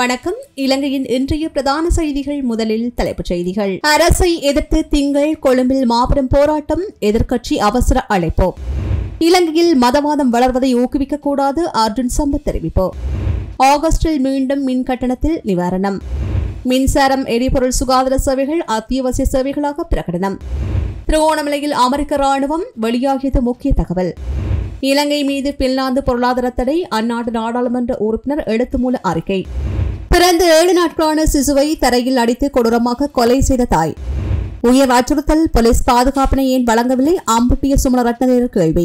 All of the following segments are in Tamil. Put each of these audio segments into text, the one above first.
வணக்கம் இலங்கையின் இன்றைய பிரதான செய்திகள் முதலில் தலைப்புச் செய்திகள் அரசை எதிர்த்து திங்கள் கொழும்பில் மாபெரும் போராட்டம் எதிர்க்கட்சி அவசர அழைப்பு இலங்கையில் மதவாதம் வளர்வதை ஊக்குவிக்கக்கூடாது அர்ஜுன் சம்பத் தெரிவிப்பு ஆகஸ்டில் மீண்டும் மின் கட்டணத்தில் நிவாரணம் மின்சாரம் எரிபொருள் சுகாதார சேவைகள் அத்தியாவசிய சேவைகளாக பிரகடனம் திருவோணமலையில் அமெரிக்க ராணுவம் வெளியாகியது முக்கிய தகவல் இலங்கை மீது பின்லாந்து பொருளாதார தடை அந்நாட்டு நாடாளுமன்ற உறுப்பினர் எழுத்துமூல அறிக்கை பிறந்த ஏழு நாட்களான சிசுவை தரையில் அடித்து கொடூரமாக கொலை செய்த தாய் உயர் அச்சுறுத்தல் போலீஸ் பாதுகாப்பினை ஏன் வழங்கவில்லை அம்புட்டிய சுமண ரத்னவேர் கேள்வி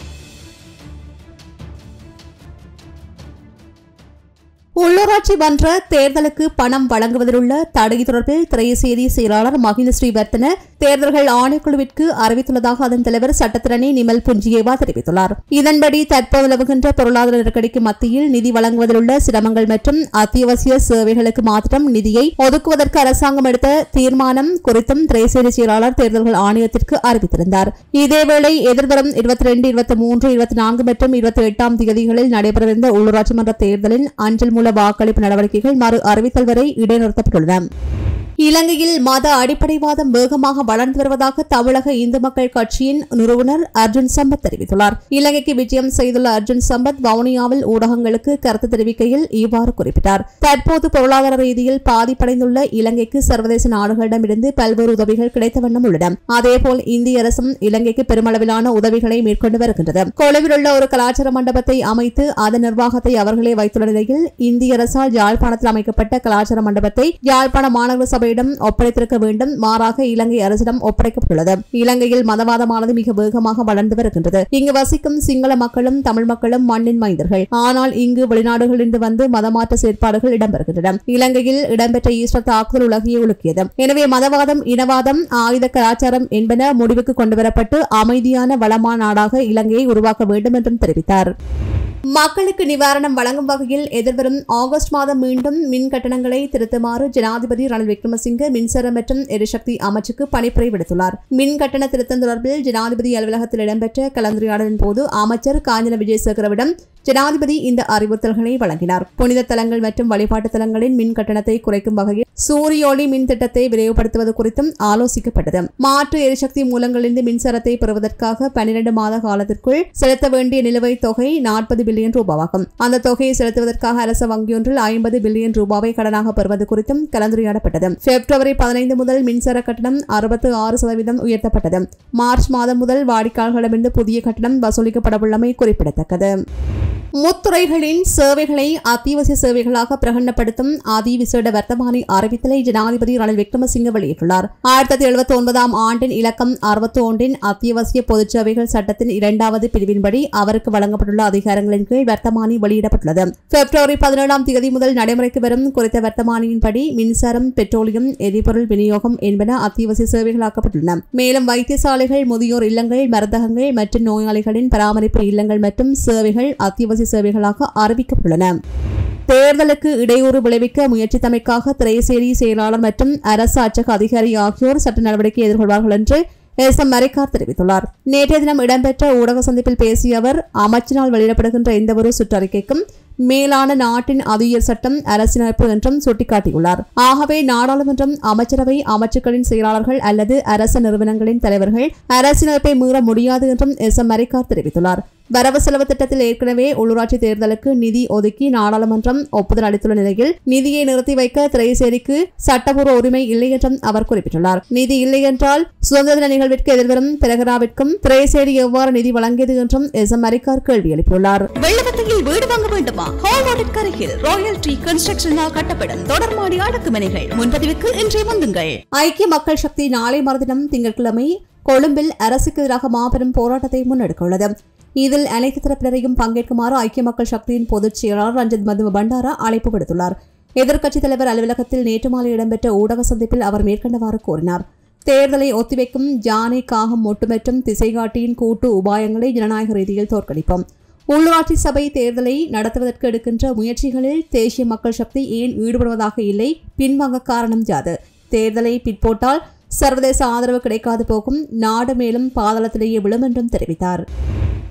உள்ளூராட்சி மன்ற தேர்தலுக்கு பணம் வழங்குவதிலுள்ள தடை தொடர்பில் திரையசேரி செயலாளர் மகிந்த ஸ்ரீவர்த்தன தேர்தல்கள் ஆணைக்குழுவிற்கு அறிவித்துள்ளதாக அதன் தலைவர் சட்டத்திரணி நிமல் புஞ்சியேவா தெரிவித்துள்ளார் இதன்படி தற்போது நிலவுகின்ற பொருளாதார நெருக்கடிக்கு மத்தியில் நிதி வழங்குவதிலுள்ள சிரமங்கள் மற்றும் அத்தியாவசிய சேவைகளுக்கு மாத்திரம் நிதியை ஒதுக்குவதற்கு அரசாங்கம் எடுத்த தீர்மானம் குறித்தும் திரையசேரி செயலாளர் தேர்தல்கள் ஆணையத்திற்கு அறிவித்திருந்தார் இதேவேளை எதிர்வரும் இருபத்தி ரெண்டு இருபத்தி மூன்று இருபத்தி நான்கு மற்றும் இருபத்தி எட்டாம் தேதிகளில் நடைபெறவிருந்த உள்ளூராட்சி மன்ற தேர்தலின் அஞ்சல் மூல வாக்களிப்பு நடவடிக்கைகள் மறு அறிவித்தல் வரை இடைநிறுத்தப்பட்டுள்ளன இலங்கையில் மத அடிப்படைவாதம் வேகமாக வளர்ந்து வருவதாக தமிழக இந்து மக்கள் கட்சியின் நிறுவனர் அர்ஜுன் சம்பத் தெரிவித்துள்ளார் இலங்கைக்கு விஜயம் செய்துள்ள அர்ஜுன் சம்பத் வவுனியாவில் ஊடகங்களுக்கு கருத்து தெரிவிக்கையில் இவ்வாறு குறிப்பிட்டார் தற்போது பொருளாதார ரீதியில் பாதிப்படைந்துள்ள இலங்கைக்கு சர்வதேச நாடுகளிடமிருந்து பல்வேறு உதவிகள் கிடைத்த வண்ணம் உள்ளன அதேபோல் இந்திய அரசும் இலங்கைக்கு பெருமளவிலான உதவிகளை மேற்கொண்டு வருகின்றது கொழும்பில் உள்ள ஒரு கலாச்சார மண்டபத்தை அமைத்து அதன் நிர்வாகத்தை அவர்களே வைத்துள்ள நிலையில் இந்திய அரசால் யாழ்ப்பாணத்தில் அமைக்கப்பட்ட கலாச்சார மண்டபத்தை யாழ்ப்பாண மாநகர சபையிடம் ஒப்படைத்திருக்க வேண்டும் மாறாக இலங்கை அரசிடம் ஒப்படைக்கப்பட்டுள்ளது இலங்கையில் மதவாதமானது மிக வேகமாக வளர்ந்து வருகின்றது இங்கு வசிக்கும் சிங்கள மக்களும் தமிழ் மக்களும் மண்ணின் மைந்தர்கள் ஆனால் இங்கு வெளிநாடுகளிலிருந்து வந்து மதமாற்ற செயற்பாடுகள் இடம்பெறுகின்றன இலங்கையில் இடம்பெற்ற ஈஸ்டர் தாக்குதல் உலகையே உலுக்கியது எனவே மதவாதம் இனவாதம் ஆயுத கலாச்சாரம் என்பன முடிவுக்கு கொண்டுவரப்பட்டு அமைதியான வளமான நாடாக இலங்கையை உருவாக்க வேண்டும் என்றும் தெரிவித்தார் மக்களுக்கு நிவாரணம் வழங்கும் வகையில் எதிர்வரும் ஆகஸ்ட் மாதம் மீண்டும் மின் கட்டணங்களை திருத்துமாறு ஜனாதிபதி ரணில் விக்ரமசிங்கே மின்சாரம் மற்றும் எரிசக்தி அமைச்சுக்கு பணிப்புரை விடுத்துள்ளார் மின் கட்டண திருத்தம் தொடர்பில் ஜனாதிபதி அலுவலகத்தில் இடம்பெற்ற கலந்துரையாடலின் போது அமைச்சர் காஞ்சன விஜயசேகரவிடம் ஜனாதிபதி இந்த அறிவுறுத்தல்களை வழங்கினார் புனித தலங்கள் மற்றும் வழிபாட்டு தலங்களின் மின் கட்டணத்தை குறைக்கும் வகையில் சூரிய ஒளி மின் திட்டத்தை விரைவுபடுத்துவது குறித்தும் ஆலோசிக்கப்பட்டது மாற்று எரிசக்தி மூலங்களிலிருந்து மின்சாரத்தை பெறுவதற்காக பன்னிரண்டு மாத காலத்திற்குள் செலுத்த வேண்டிய நிலுவைத் தொகை நாற்பது பில்லியன் ரூபாவாகும் அந்த தொகையை செலுத்துவதற்காக அரசு வங்கியொன்றில் ஐம்பது பில்லியன் ரூபாவை கடனாக பெறுவது குறித்தும் கலந்துரையாடப்பட்டது பிப்ரவரி பதினைந்து முதல் மின்சார கட்டணம் அறுபத்து ஆறு சதவீதம் உயர்த்தப்பட்டது மார்ச் மாதம் முதல் வாடிக்கையாளர்களிடமிருந்து புதிய கட்டணம் வசூலிக்கப்படவுள்ளமை குறிப்பிடத்தக்கது முத்துறைகளின் சேவைகளை அத்தியாவசிய சேவைகளாக பிரகடனப்படுத்தும் அதிவிசேட வர்த்தமானி அறிவித்தலை ஜனாதிபதி ரணில் விக்ரமசிங்க வெளியிட்டுள்ளார் ஆயிரத்தி தொள்ளாயிரத்தி எழுபத்தி ஒன்பதாம் ஆண்டின் இலக்கம் அறுபத்தி ஒன்றின் அத்தியாவசிய பொதுச் சேவைகள் சட்டத்தின் இரண்டாவது பிரிவின்படி அவருக்கு வழங்கப்பட்டுள்ள அதிகாரங்களின் கீழ் வர்த்தமானி வெளியிடப்பட்டுள்ளது பிப்ரவரி பதினேழாம் தேதி முதல் நடைமுறைக்கு வரும் குறித்த வர்த்தமானியின்படி மின்சாரம் பெட்ரோலியம் எரிபொருள் விநியோகம் என்பன அத்தியாவசிய சேவைகளாக்கப்பட்டுள்ளன மேலும் வைத்தியசாலைகள் முதியோர் இல்லங்கள் மருந்தகங்கள் மற்றும் நோயாளிகளின் பராமரிப்பு இல்லங்கள் மற்றும் சேவைகள் அத்தியாவசிய சேவைகளாக அறிவிக்கப்பட்டுள்ளன தேர்தலுக்கு இடையூறு விளைவிக்க முயற்சித்தமைக்காக திரைசேரி செயலாளர் மற்றும் அரசு அச்சக அதிகாரி ஆகியோர் சட்ட நடவடிக்கை எதிர்கொள்வார்கள் என்று எஸ் எம் மரிக்கார் தெரிவித்துள்ளார் நேற்றைய தினம் இடம்பெற்ற ஊடக சந்திப்பில் பேசிய அவர் அமைச்சினால் வெளியிடப்படுகின்ற எந்தவொரு சுற்றறிக்கைக்கும் மேலான நாட்டின் அதியர் சட்டம் அரசியலமைப்பு என்றும் சுட்டிக்காட்டியுள்ளார் ஆகவே நாடாளுமன்றம் அமைச்சரவை அமைச்சுக்களின் செயலாளர்கள் அல்லது அரச நிறுவனங்களின் தலைவர்கள் அரசியலமைப்பை மீற முடியாது என்றும் எஸ் எம் மரிக்கார் தெரிவித்துள்ளார் வரவு செலவு திட்டத்தில் ஏற்கனவே உள்ளூராட்சி தேர்தலுக்கு நிதி ஒதுக்கி நாடாளுமன்றம் ஒப்புதல் அளித்துள்ள நிலையில் நிதியை நிறுத்தி வைக்க திரைசேரிக்கு சட்டப்பூர்வ உரிமை இல்லை என்றும் அவர் குறிப்பிட்டுள்ளார் நிதி இல்லை என்றால் சுதந்திர தின நிகழ்விற்கு எதிர்வரும் பிரகராவிற்கும் திரைசேரி எவ்வாறு நிதி வழங்கியது என்றும் எஸ் எம் மரிக்கார் கேள்வி எழுப்பியுள்ளார் வெள்ளவத்தையில் வீடு வாங்க வேண்டுமா ஹால்வார்டிற்கு அருகில் ராயல் ட்ரீ கன்ஸ்ட்ரக்ஷனால் கட்டப்படும் தொடர்மாடி அடுக்குமனைகள் முன்பதிவுக்கு இன்றே வந்துங்கள் ஐக்கிய மக்கள் சக்தி நாளை மறுதினம் திங்கட்கிழமை கொழும்பில் அரசுக்கு எதிராக மாபெரும் போராட்டத்தை முன்னெடுக்க உள்ளது இதில் அனைத்து தரப்பினரையும் பங்கேற்குமாறு ஐக்கிய மக்கள் சக்தியின் பொதுச் செயலாளர் ரஞ்சித் மதுவ பண்டாரா அழைப்பு விடுத்துள்ளார் எதிர்க்கட்சித் தலைவர் அலுவலகத்தில் நேற்று மாலை இடம்பெற்ற ஊடக சந்திப்பில் அவர் மேற்கண்டவாறு கூறினார் தேர்தலை ஒத்திவைக்கும் ஜானை காகம் மொட்டு மற்றும் திசைகாட்டியின் கூட்டு உபாயங்களை ஜனநாயக ரீதியில் தோற்கடிப்போம் உள்ளூராட்சி சபை தேர்தலை நடத்துவதற்கு எடுக்கின்ற முயற்சிகளில் தேசிய மக்கள் சக்தி ஏன் ஈடுபடுவதாக இல்லை பின்வாங்க காரணம் யாது தேர்தலை பிற்போட்டால் சர்வதேச ஆதரவு கிடைக்காது போகும் நாடு மேலும் பாதாளத்திலேயே விழும் என்றும் தெரிவித்தார்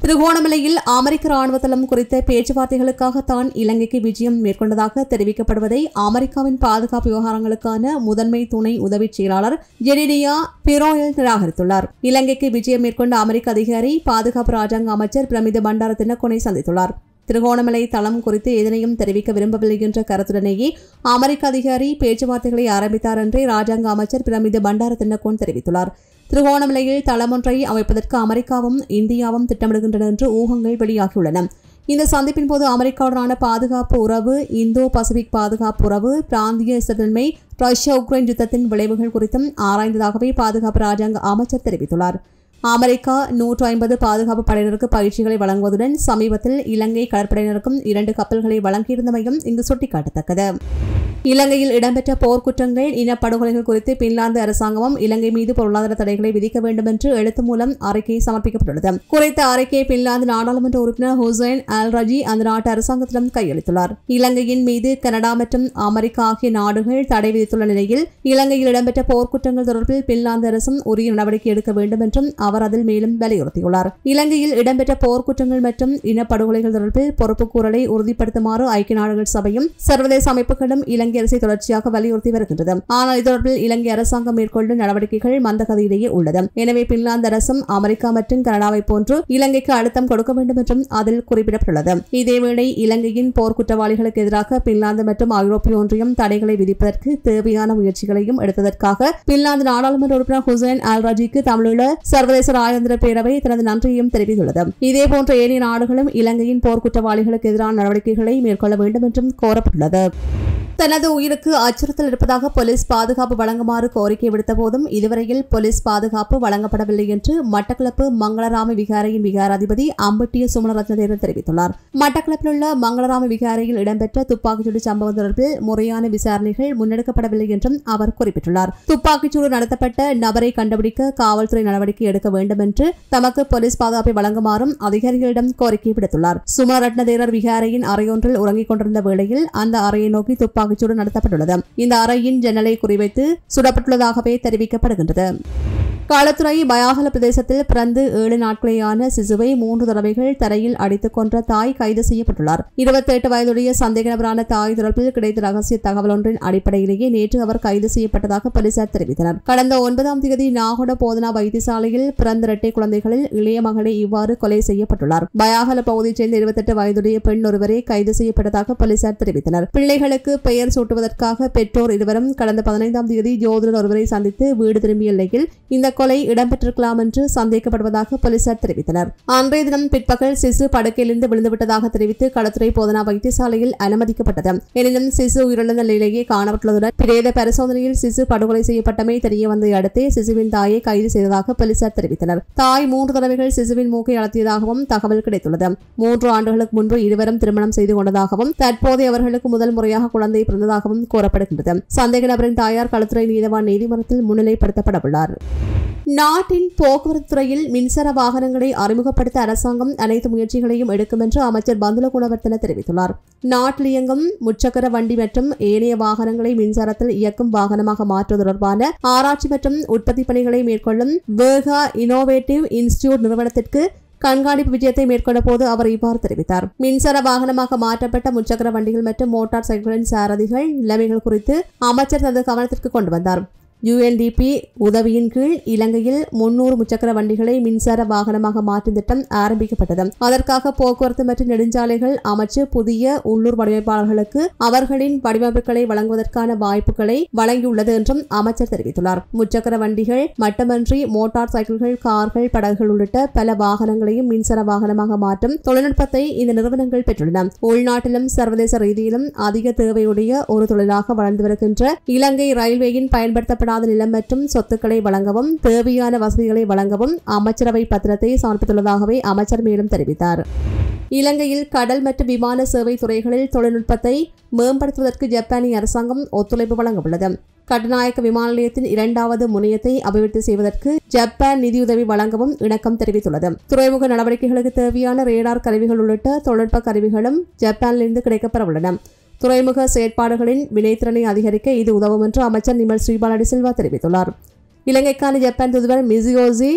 திருகோணமலையில் அமெரிக்க ராணுவ தளம் குறித்த பேச்சுவார்த்தைகளுக்காக தான் இலங்கைக்கு விஜயம் மேற்கொண்டதாக தெரிவிக்கப்படுவதை அமெரிக்காவின் பாதுகாப்பு விவகாரங்களுக்கான முதன்மை துணை உதவிச் செயலாளர் ஜெனிடியா பிரோயல் நிராகரித்துள்ளார் இலங்கைக்கு விஜயம் மேற்கொண்ட அமெரிக்க அதிகாரி பாதுகாப்பு ராஜாங்க அமைச்சர் பிரமித பண்டார தினக்கோனை சந்தித்துள்ளார் திருகோணமலை தளம் குறித்து எதனையும் தெரிவிக்க விரும்பவில்லை என்ற கருத்துடனேயே அமெரிக்க அதிகாரி பேச்சுவார்த்தைகளை ஆரம்பித்தார் என்றே ராஜாங்க அமைச்சர் பிரமித பண்டார தின்னக்கோன் தெரிவித்துள்ளார் திருகோணமலையில் தளம் ஒன்றை அமைப்பதற்கு அமெரிக்காவும் இந்தியாவும் திட்டமிடுகின்றன என்று ஊகங்கள் வெளியாகியுள்ளன இந்த சந்திப்பின் போது அமெரிக்காவுடனான பாதுகாப்பு உறவு இந்தோ பசிபிக் பாதுகாப்பு உறவு பிராந்திய ஸ்திரத்தன்மை ரஷ்யா உக்ரைன் யுத்தத்தின் விளைவுகள் குறித்தும் ஆராய்ந்ததாகவே பாதுகாப்பு ராஜாங்க அமைச்சர் தெரிவித்துள்ளார் அமெரிக்கா நூற்று ஐம்பது பாதுகாப்பு படையினருக்கு பயிற்சிகளை வழங்குவதுடன் சமீபத்தில் இலங்கை கடற்படையினருக்கும் இரண்டு கப்பல்களை வழங்கியிருந்தமையும் இங்கு சுட்டிக்காட்டத்தக்கது இலங்கையில் இடம்பெற்ற போர்க்குற்றங்கள் இனப்படுகொலைகள் குறித்து பின்லாந்து அரசாங்கமும் இலங்கை மீது பொருளாதார தடைகளை விதிக்க வேண்டும் என்று எழுத்து மூலம் அறிக்கை சமர்ப்பிக்கப்பட்டுள்ளது குறித்த அறிக்கையை பின்லாந்து நாடாளுமன்ற உறுப்பினர் ஹுசைன் அல் ரஜி அந்த நாட்டு அரசாங்கத்திடம் கையளித்துள்ளார் இலங்கையின் மீது கனடா மற்றும் அமெரிக்கா ஆகிய நாடுகள் தடை விதித்துள்ள நிலையில் இலங்கையில் இடம்பெற்ற போர்க்குற்றங்கள் தொடர்பில் பின்லாந்து அரசும் உரிய நடவடிக்கை எடுக்க வேண்டும் என்றும் அவர் அதில் மேலும் வலியுறுத்தியுள்ளார் இலங்கையில் இடம்பெற்ற போர்க்குற்றங்கள் மற்றும் இனப்படுகொலைகள் தொடர்பில் பொறுப்புக்கூறலை உறுதிப்படுத்துமாறு ஐக்கிய நாடுகள் சபையும் சர்வதேச அமைப்புகளும் இலங்கை அரசை தொடர்ச்சியாக வலியுறுத்தி வருகின்றது ஆனால் இது தொடர்பில் இலங்கை அரசாங்கம் மேற்கொள்ளும் நடவடிக்கைகள் மந்தகதியிலேயே உள்ளது எனவே பின்லாந்து அரசும் அமெரிக்கா மற்றும் கனடாவை போன்று இலங்கைக்கு அழுத்தம் கொடுக்க வேண்டும் என்றும் அதில் குறிப்பிடப்பட்டுள்ளது இதேவேளை இலங்கையின் போர் குற்றவாளிகளுக்கு எதிராக பின்லாந்து மற்றும் ஐரோப்பிய ஒன்றியம் தடைகளை விதிப்பதற்கு தேவையான முயற்சிகளையும் எடுத்ததற்காக பின்லாந்து நாடாளுமன்ற உறுப்பினர் ஹுசைன் அல்ராஜிக்கு தமிழுள்ள சர்வதேச ராஜேந்திர பேரவை தனது நன்றியையும் தெரிவித்துள்ளது இதேபோன்ற ஏனைய நாடுகளும் இலங்கையின் போர் குற்றவாளிகளுக்கு எதிரான நடவடிக்கைகளை மேற்கொள்ள வேண்டும் என்றும் கோரப்பட்டுள்ளது தனது உயிருக்கு அச்சுறுத்தல் இருப்பதாக போலீஸ் பாதுகாப்பு வழங்குமாறு கோரிக்கை விடுத்த போதும் இதுவரையில் போலீஸ் பாதுகாப்பு வழங்கப்படவில்லை என்று மட்டக்களப்பு மங்களராம விகாரையின் விகாராதிபதி அம்பட்டிய சுமணரத்னதேவர் தெரிவித்துள்ளார் மட்டக்களப்பில் உள்ள மங்களராம விகாரையில் இடம்பெற்ற துப்பாக்கிச்சூடு சம்பவம் தொடர்பில் முறையான விசாரணைகள் முன்னெடுக்கப்படவில்லை என்றும் அவர் குறிப்பிட்டுள்ளார் துப்பாக்கிச்சூடு நடத்தப்பட்ட நபரை கண்டுபிடிக்க காவல்துறை நடவடிக்கை எடுக்க வேண்டும் என்று தமக்கு போலீஸ் பாதுகாப்பை வழங்குமாறும் அதிகாரிகளிடம் கோரிக்கை விடுத்துள்ளார் சுமணரத்னதேரர் விகாரையின் அறையொன்றில் உறங்கிக் கொண்டிருந்த வேளையில் அந்த அறையை நோக்கி துப்பாக்கி துப்பாக்கிச்சூடு நடத்தப்பட்டுள்ளது இந்த அறையின் ஜன்னலை குறிவைத்து சுடப்பட்டுள்ளதாகவே தெரிவிக்கப்படுகின்றது களத்துறை பயாகல பிரதேசத்தில் பிறந்து ஏழு நாட்களேயான சிசுவை மூன்று தடவைகள் தரையில் அடித்துக் கொன்ற தாய் கைது செய்யப்பட்டுள்ளார் இருபத்தி எட்டு வயதுடைய சந்தேக நபரான தாய் தொடர்பில் கிடைத்த ரகசிய தகவல் ஒன்றின் அடிப்படையிலேயே நேற்று அவர் கைது செய்யப்பட்டதாக போலீசார் தெரிவித்தனர் கடந்த ஒன்பதாம் தேதி நாகோட போதனா வைத்தியசாலையில் பிறந்த இரட்டை குழந்தைகளில் இளைய மகளே இவ்வாறு கொலை செய்யப்பட்டுள்ளார் பயாகல பகுதியைச் சேர்ந்த இருபத்தெட்டு வயதுடைய பெண் ஒருவரே கைது செய்யப்பட்டதாக போலீசார் தெரிவித்தனர் பிள்ளைகளுக்கு பெயர் சூட்டுவதற்காக பெற்றோர் இருவரும் கடந்த பதினைந்தாம் தேதி ஜோதிடர் ஒருவரை சந்தித்து வீடு திரும்பிய நிலையில் இந்த கொலை இடம்பெற்றிருக்கலாம் என்று சந்தேகப்படுவதாக போலீசார் தெரிவித்தனர் அன்றைய தினம் பிற்பகல் சிசு படுக்கையிலிருந்து விழுந்துவிட்டதாக தெரிவித்து களத்துறை போதனா வைத்தியசாலையில் அனுமதிக்கப்பட்டது எனினும் சிசு உயிரிழந்த நிலையிலேயே காணப்பட்டுள்ளதுடன் பிரேத பரிசோதனையில் சிசு படுகொலை செய்யப்பட்டமை தெரிய வந்ததை அடுத்து சிசுவின் தாயை கைது செய்ததாக போலீசார் தெரிவித்தனர் தாய் மூன்று தடவைகள் சிசுவின் மூக்கை அழுத்தியதாகவும் தகவல் கிடைத்துள்ளது மூன்று ஆண்டுகளுக்கு முன்பு இருவரும் திருமணம் செய்து கொண்டதாகவும் தற்போது அவர்களுக்கு முதல் முறையாக குழந்தை பிறந்ததாகவும் கூறப்படுகின்றது சந்தேக நபரின் தாயார் களத்துறை நீதவான் நீதிமன்றத்தில் முன்னிலைப்படுத்தப்பட உள்ளார் நாட்டின் போக்குவரத்து துறையில் மின்சார வாகனங்களை அறிமுகப்படுத்த அரசாங்கம் அனைத்து முயற்சிகளையும் எடுக்கும் என்று அமைச்சர் பந்துல குணவர்த்தன தெரிவித்துள்ளார் நாட்டில் இயங்கும் முச்சக்கர வண்டி மற்றும் ஏனைய வாகனங்களை மின்சாரத்தில் இயக்கும் வாகனமாக மாற்றுவது தொடர்பான ஆராய்ச்சி மற்றும் உற்பத்தி பணிகளை மேற்கொள்ளும் வேகா இனோவேட்டிவ் இன்ஸ்டிடியூட் நிறுவனத்திற்கு கண்காணிப்பு விஜயத்தை மேற்கொண்ட போது அவர் இவ்வாறு தெரிவித்தார் மின்சார வாகனமாக மாற்றப்பட்ட முச்சக்கர வண்டிகள் மற்றும் மோட்டார் சைக்கிள்களின் சாரதிகள் நிலைமைகள் குறித்து அமைச்சர் தனது கவனத்திற்கு கொண்டு வந்தார் யுஎன்டிபி உதவியின் கீழ் இலங்கையில் முன்னூறு முச்சக்கர வண்டிகளை மின்சார வாகனமாக மாற்றும் திட்டம் ஆரம்பிக்கப்பட்டது அதற்காக போக்குவரத்து மற்றும் நெடுஞ்சாலைகள் அமைச்சு புதிய உள்ளூர் வடிவமைப்பாளர்களுக்கு அவர்களின் வடிவமைப்புகளை வழங்குவதற்கான வாய்ப்புகளை வழங்கியுள்ளது என்றும் அமைச்சர் தெரிவித்துள்ளார் முச்சக்கர வண்டிகள் மட்டுமன்றி மோட்டார் சைக்கிள்கள் கார்கள் படகுகள் உள்ளிட்ட பல வாகனங்களையும் மின்சார வாகனமாக மாற்றும் தொழில்நுட்பத்தை இந்த நிறுவனங்கள் பெற்றுள்ளன உள்நாட்டிலும் சர்வதேச ரீதியிலும் அதிக தேவையுடைய ஒரு தொழிலாக வளர்ந்து வருகின்ற இலங்கை ரயில்வேயின் பயன்படுத்தப்படாத நிலம் மற்றும் சொத்துக்களை வழங்கவும் தேவையான வசதிகளை வழங்கவும் அமைச்சரவை பத்திரத்தை சமர்ப்பித்துள்ளதாகவே அமைச்சர் மேலும் தெரிவித்தார் இலங்கையில் கடல் மற்றும் விமான சேவை துறைகளில் தொழில்நுட்பத்தை மேம்படுத்துவதற்கு ஜப்பானிய அரசாங்கம் ஒத்துழைப்பு வழங்கவுள்ளது கட்டுநாயக்க விமான நிலையத்தின் இரண்டாவது முனையத்தை அபிவிருத்தி செய்வதற்கு ஜப்பான் நிதியுதவி வழங்கவும் இணக்கம் தெரிவித்துள்ளது துறைமுக நடவடிக்கைகளுக்கு தேவையான ரேடார் கருவிகள் உள்ளிட்ட தொழில்நுட்ப கருவிகளும் ஜப்பானிலிருந்து கிடைக்கப்பெற உள்ளன துறைமுக செயற்பாடுகளின் வினைத்திறனை அதிகரிக்க இது உதவும் என்று அமைச்சர் நிமல் ஸ்ரீபாலடி சில்வா தெரிவித்துள்ளார் இலங்கைக்கான ஜப்பான் தூதுவர் மிசியோசி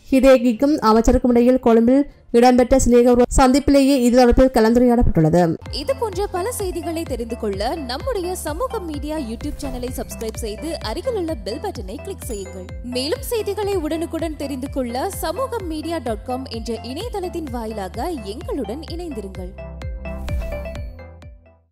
ஹிதேகிக்கும் அமைச்சருக்கும் இடையில் கொழும்பில் இடம்பெற்ற சிநேக சந்திப்பிலேயே இது தொடர்பில் கலந்துரையாடப்பட்டுள்ளது இது போன்ற பல செய்திகளை தெரிந்து கொள்ள நம்முடைய சமூக மீடியா யூடியூப் சேனலை சப்ஸ்கிரைப் செய்து அருகிலுள்ள பெல் பட்டனை கிளிக் செய்யுங்கள் மேலும் செய்திகளை உடனுக்குடன் தெரிந்து கொள்ள சமூக மீடியா டாட் காம் என்ற இணையதளத்தின் வாயிலாக எங்களுடன் இணைந்திருங்கள்